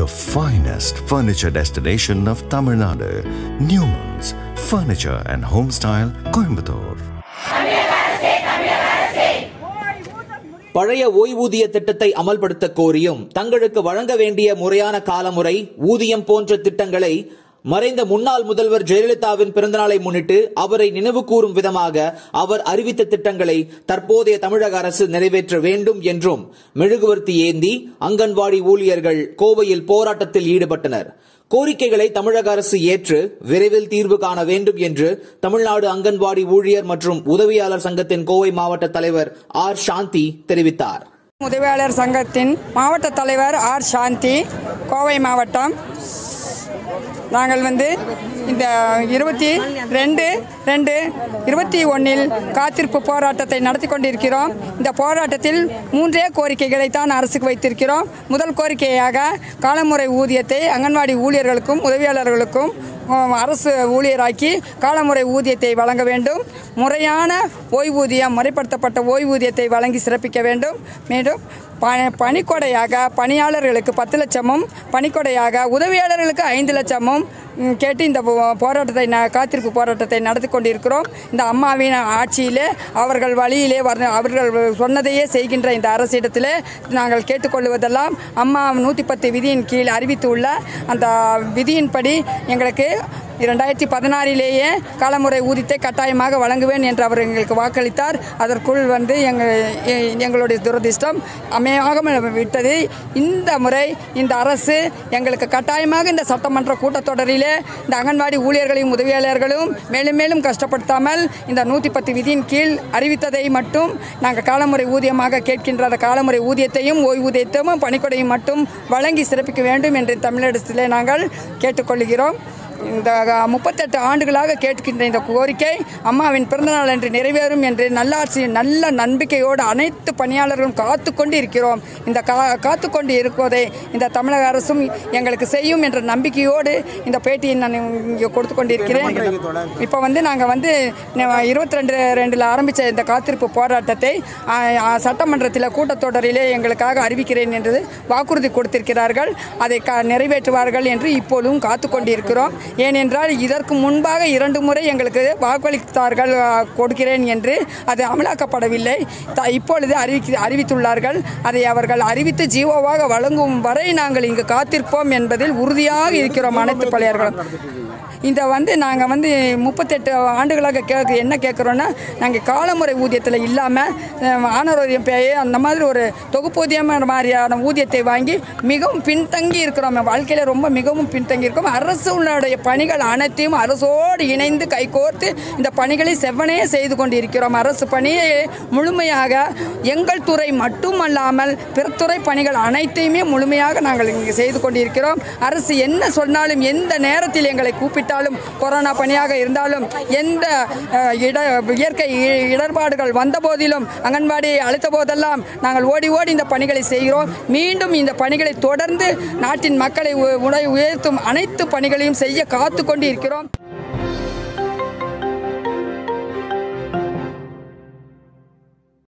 the finest furniture destination of Tamil Nadu, Newman's Furniture and Homestyle, Coimbatore. பழைய ஓய்வூதிய திட்டத்தை அமல்படுத்த கோரியும் தங்களுக்கு வழங்க வேண்டிய முறையான காலமுறை ஊதியம் போன்ற திட்டங்களை மறைந்த முன்னாள் முதல்வர் ஜெயலலிதாவின் பிறந்தநாளை முன்னிட்டு அவரை நினைவு கூறும் விதமாக அவர் அறிவித்த திட்டங்களை தற்போதைய தமிழக அரசு நிறைவேற்ற வேண்டும் என்றும் மெழுகுவர்த்தி ஏந்தி அங்கன்வாடி ஊழியர்கள் கோவையில் போராட்டத்தில் ஈடுபட்டனர் கோரிக்கைகளை தமிழக அரசு ஏற்று விரைவில் தீர்வு காண வேண்டும் என்று தமிழ்நாடு அங்கன்வாடி ஊழியர் மற்றும் உதவியாளர் சங்கத்தின் கோவை மாவட்ட தலைவர் ஆர் சாந்தி தெரிவித்தார் உதவியாளர் சங்கத்தின் மாவட்ட தலைவர் ஆர் சாந்தி கோவை மாவட்டம் நாங்கள் வந்து இந்த இருபத்தி ரெண்டு ரெண்டு இருபத்தி ஒன்றில் காத்திருப்பு போராட்டத்தை நடத்தி கொண்டிருக்கிறோம் இந்த போராட்டத்தில் மூன்றே கோரிக்கைகளை தான் அரசுக்கு வைத்திருக்கிறோம் முதல் கோரிக்கையாக காலமுறை ஊதியத்தை அங்கன்வாடி ஊழியர்களுக்கும் உதவியாளர்களுக்கும் உம், அரசு ஊழியராக்கி காலமுறை ஊதியத்தை வழங்க வேண்டும் முறையான ஓய்வூதியம் முறைப்படுத்தப்பட்ட ஓய்வூதியத்தை வழங்கி சிறப்பிக்க வேண்டும் மேலும் ப பணிக்கொடையாக பணியாளர்களுக்கு பத்து லட்சமும் பணிக்கொடையாக உதவியாளர்களுக்கு ஐந்து லட்சமும் ம், கேட்டு இந்த போ- போராட்டத்தை ந காத்திருப்பு போராட்டத்தை நடத்தி கொண்டிருக்கிறோம் இந்த அம்மாவின் ஆட்சியிலே அவர்கள் வழியிலே வர அவர்கள் சொன்னதையே செய்கின்ற இந்த அரசிடத்திலே நாங்கள் கேட்டுக்கொள்வதெல்லாம் அம்மா நூற்றி பத்து விதியின் கீழ் அறிவித்துள்ள அந்த விதியின்படி எங்களுக்கு இரண்டாயிரத்தி பதினாறிலேயே காலமுறை ஊதியத்தை கட்டாயமாக வழங்குவேன் என்று அவர் எங்களுக்கு வாக்களித்தார் அதற்குள் வந்து எங்கள் எ- எங்களுடைய துரதிர்ஷ்டம் அமையாமல் விட்டது இந்த முறை இந்த அரசு எங்களுக்கு கட்டாயமாக இந்த சட்டமன்ற கூட்டத்தொடரிலே இந்த அங்கன்வாடி ஊழியர்களையும் உதவியாளர்களும் மேலும் மேலும் கஷ்டப்படுத்தாமல் இந்த நூற்றி பத்து விதியின் கீழ் அறிவித்ததை மட்டும் நாங்கள் காலமுறை ஊதியமாக கேட்கின்ற அந்த காலமுறை ஊதியத்தையும் ஓய்வூதியத்தையும் பணிக்கொடையும் மட்டும் வழங்கி சிறப்பிக்க வேண்டும் என்று தமிழகத்திலே நாங்கள் கேட்டுக்கொள்கிறோம் இந்த முப்பத்தெட்டு ஆண்டுகளாக கேட்கின்ற இந்த கோரிக்கை அம்மாவின் பிறந்தநாள் அன்று நிறைவேறும் என்று நல்லாட்சி நல்ல நம்பிக்கையோடு அனைத்து பணியாளர்களும் காத்து கொண்டு இருக்கிறோம் இந்த கா காத்து கொண்டு இருப்பதை இந்த தமிழக அரசும் எங்களுக்கு செய்யும் என்ற நம்பிக்கையோடு இந்த பேட்டியை நான் இங்கே கொடுத்து கொண்டிருக்கிறேன் இப்போ வந்து நாங்கள் வந்து இருபத்தி ரெண்டு ரெண்டில் ஆரம்பித்த இந்த காத்திருப்பு போராட்டத்தை ஆ, ஆ, சட்டமன்றத்தில் கூட்டத்தொடரிலே எங்களுக்காக அறிவிக்கிறேன் என்று வாக்குறுதி கொடுத்திருக்கிறார்கள் அதை க நிறைவேற்றுவார்கள் என்று இப்பொழுதும் காத்து கொண்டிருக்கிறோம் ஏனென்றால் இதற்கு முன்பாக இரண்டு முறை எங்களுக்கு வாக்களித்தார்கள் ஆ, கொடுக்கிறேன் என்று அது அமலாக்கப்படவில்லை த- இப்பொழுது அறிவிக்க அறிவித்துள்ளார்கள் அதை அவர்கள் அறிவித்து ஜீவோவாக வழங்கும் வரை நாங்கள் இங்கு காத்திருப்போம் என்பதில் உறுதியாக இருக்கிறோம் அனைத்து பழையர்களும் இந்த வந்து நாங்கள் வந்து முப்பத்தெட்டு ஆண்டுகளாக கேட்க என்ன கேட்குறோன்னா நாங்கள் காலமுறை ஊதியத்தில் இல்லாமல் ஆனரோரியம் பே அந்த மாதிரி ஒரு தொகுப்பூதியம் மாதிரியான ஊதியத்தை வாங்கி மிகவும் பின்தங்கி இருக்கிறோம் வாழ்க்கையில் ரொம்ப மிகவும் பின்தங்கி இருக்கோம் அரசுடைய பணிகள் அனைத்தையும் அரசோடு இணைந்து கைகோர்த்து இந்த பணிகளை செவ்வனே செய்து கொண்டிருக்கிறோம் அரசு பணியை முழுமையாக எங்கள் துறை மட்டுமல்லாமல் பிற துறை பணிகள் அனைத்தையுமே முழுமையாக நாங்கள் இங்கே செய்து கொண்டிருக்கிறோம் அரசு என்ன சொன்னாலும் எந்த நேரத்தில் எங்களை கூப்பிட்டாலும் கொரோனா பணியாக இருந்தாலும் எந்த அஹ், இட இயற்கை இ- இடர்பாடுகள் வந்த போதிலும் அங்கன்வாடியை அழைத்த போதெல்லாம் நாங்கள் ஓடி ஓடி இந்த பணிகளை செய்கிறோம் மீண்டும் இந்த பணிகளை தொடர்ந்து நாட்டின் மக்களை உ- உணை உயர்த்தும் அனைத்து பணிகளையும் செய்ய காத்து கொண்டு இருக்கிறோம்